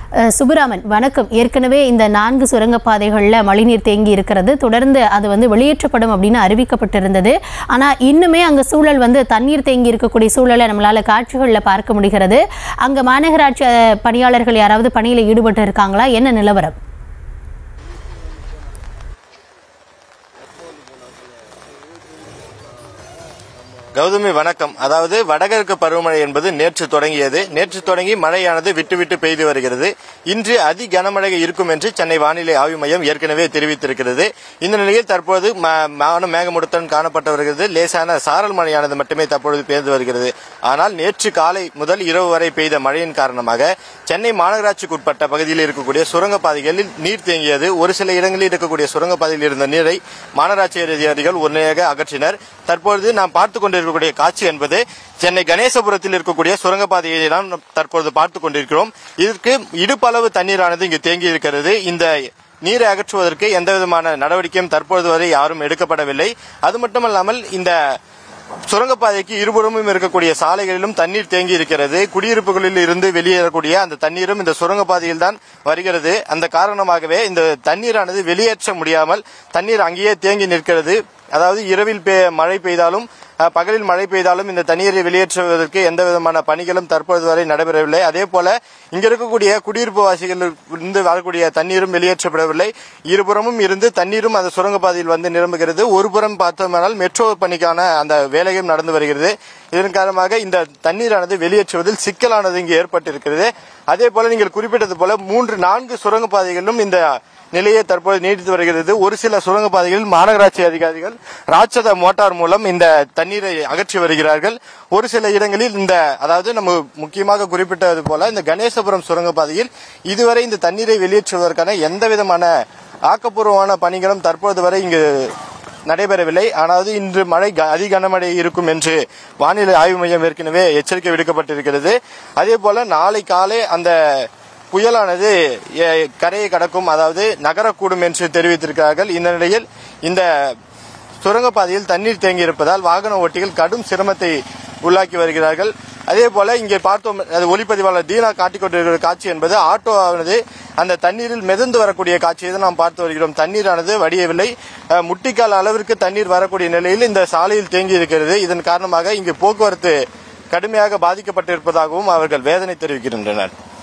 அஹ், சுப்புராமன் வணக்கம் ஏற்கனவே இந்த நான்கு சுரங்கப்பாதைகளில் மழைநீர் தேங்கி இருக்கிறது தொடர்ந்து அது வந்து வெளியேற்றப்படும் அப்படின்னு அறிவிக்கப்பட்டிருந்தது ஆனால் இன்னுமே அங்கே சூழல் வந்து தண்ணீர் தேங்கி இருக்கக்கூடிய சூழலை நம்மளால் காட்சிகளில் பார்க்க முடிகிறது அங்கே மாநகராட்சி அஹ், பணியாளர்கள் யாராவது பணியில் ஈடுபட்டு இருக்காங்களா என்ன நிலவரம் கௌதமி வணக்கம் அதாவது வடகிழக்கு பருவமழை என்பது நேற்று தொடங்கியது நேற்று தொடங்கி மழையானது விட்டு விட்டு பெய்து வருகிறது இன்று அதி கனமழை இருக்கும் என்று சென்னை வானிலை ஆய்வு மையம் ஏற்கனவே தெரிவித்திருக்கிறது இந்த நிலையில் தற்போது ம- வானம் மேகமூட்டத்துடன் காணப்பட்டு வருகிறது லேசான சாரல் மழையானது மட்டுமே தற்பொழுது பெய்து வருகிறது ஆனால் நேற்று காலை முதல் இரவு வரை பெய்த மழையின் காரணமாக சென்னை மாநகராட்சிக்கு உட்பட்ட பகுதியில் இருக்கக்கூடிய சுரங்கப்பாதைகளில் நீர் தேங்கியது ஒரு சில இடங்களில் இருக்கக்கூடிய சுரங்கப்பாதையில் இருந்த நீரை மாநகராட்சி அதிகாரிகள் உடனடியாக அகற்றினர் தற்பொழுது நாம் பார்த்துக் கொண்டிருக்கக்கூடிய காட்சி என்பது சென்னை கணேசபுரத்தில் இருக்கக்கூடிய சுரங்கப்பாதையை தான் நாம் தற்பொழுது பார்த்துக் கொண்டிருக்கிறோம் இதற்கு இடுப்பளவு தண்ணீரானது இங்கு தேங்கி இருக்கிறது இந்த நீரை அகற்றுவதற்கு எந்த விதமான நடவடிக்கையும் தற்பொழுது வரை யாரும் எடுக்கப்படவில்லை அது மட்டுமல்லாமல் இந்த சுரங்கப்பாதைக்கு இருபுறமும் இருக்கக்கூடிய சாலைகளிலும் தண்ணீர் தேங்கி இருக்கிறது குடியிருப்புகளில் இருந்து வெளியேறக்கூடிய அந்த தண்ணீரும் இந்த சுரங்கப்பாதையில் தான் வருகிறது அந்த காரணமாகவே இந்த தண்ணீரானது வெளியேற்ற முடியாமல் தண்ணீர் அங்கேயே தேங்கி நிற்கிறது அதாவது இரவில் பெ- மழை பெய்தாலும் அஹ், பகலில் மழை பெய்தாலும் இந்த தண்ணீரை வெளியேற்றுவதற்கு எந்த விதமான பணிகளும் தற்பொழுது வரை நடைபெறவில்லை அதே போல இங்க இருக்கக்கூடிய குடியிருப்பு வாசிகள் இருந்து வரக்கூடிய தண்ணீரும் வெளியேற்றப்படவில்லை இருபுறமும் இருந்து தண்ணீரும் அந்த சுரங்கப்பாதையில் வந்து நிரம்புகிறது ஒரு புறம் பார்த்தோமானால் மெட்ரோ பணிக்கான அந்த வேலையும் நடந்து வருகிறது இதன் காரணமாக இந்த தண்ணீரானது வெளியேற்றுவதில் சிக்கலானது இங்கு ஏற்பட்டிருக்கிறது அதே போல நீங்கள் குறிப்பிட்டது போல மூன்று நான்கு சுரங்கப்பாதைகளிலும் இந்த நிலையை தற்போது நீடித்து வருகிறது ஒரு சில சுரங்கப்பாதைகளில் மாநகராட்சி அதிகாரிகள் ராட்சத மோட்டார் மூலம் இந்த தண்ணீரை அகற்றி வருகிறார்கள் ஒரு சில இடங்களில் இந்த அதாவது நம்ம முக்கியமாக குறிப்பிட்டது போல இந்த கணேசபுரம் சுரங்கப்பாதையில் இதுவரை இந்த தண்ணீரை வெளியேற்றுவதற்கான எந்த விதமான ஆக்கப்பூர்வமான பணிகளும் தற்போது வரை இங்கு நடைபெறவில்லை ஆனால் இன்று மழை க- அதி கனமழை இருக்கும் என்று வானிலை ஆய்வு மையம் ஏற்கனவே எச்சரிக்கை விடுக்கப்பட்டிருக்கிறது அதே போல நாளை காலை அந்த புயலானது எ, கரையை கடக்கும் அதாவது நகரக்கூடும் என்று தெரிவித்திருக்கிறார்கள் இந்த நிலையில் இந்த சுரங்கப்பாதையில் தண்ணீர் தேங்கி இருப்பதால் வாகன ஓட்டிகள் கடும் சிரமத்தை உள்ளாக்கி வருகிறார்கள் அதே போல இங்கே பார்த்தோம் அது ஒளிப்பதிவாளர் தீனா காட்டிக் கொண்டிருக்கிற காட்சி என்பது ஆட்டோவானது அந்த தண்ணீரில் மிதந்து வரக்கூடிய காட்சியை தான் நாம் பார்த்து வருகிறோம் தண்ணீரானது வடியவில்லை அஹ், முட்டிக்கால் அளவிற்கு தண்ணீர் வரக்கூடிய நிலையில் இந்த சாலையில் தேங்கி இருக்கிறது இதன் காரணமாக இங்கு போக்குவரத்து கடுமையாக பாதிக்கப்பட்டிருப்பதாகவும் அவர்கள் வேதனை தெரிவிக்கின்றனர்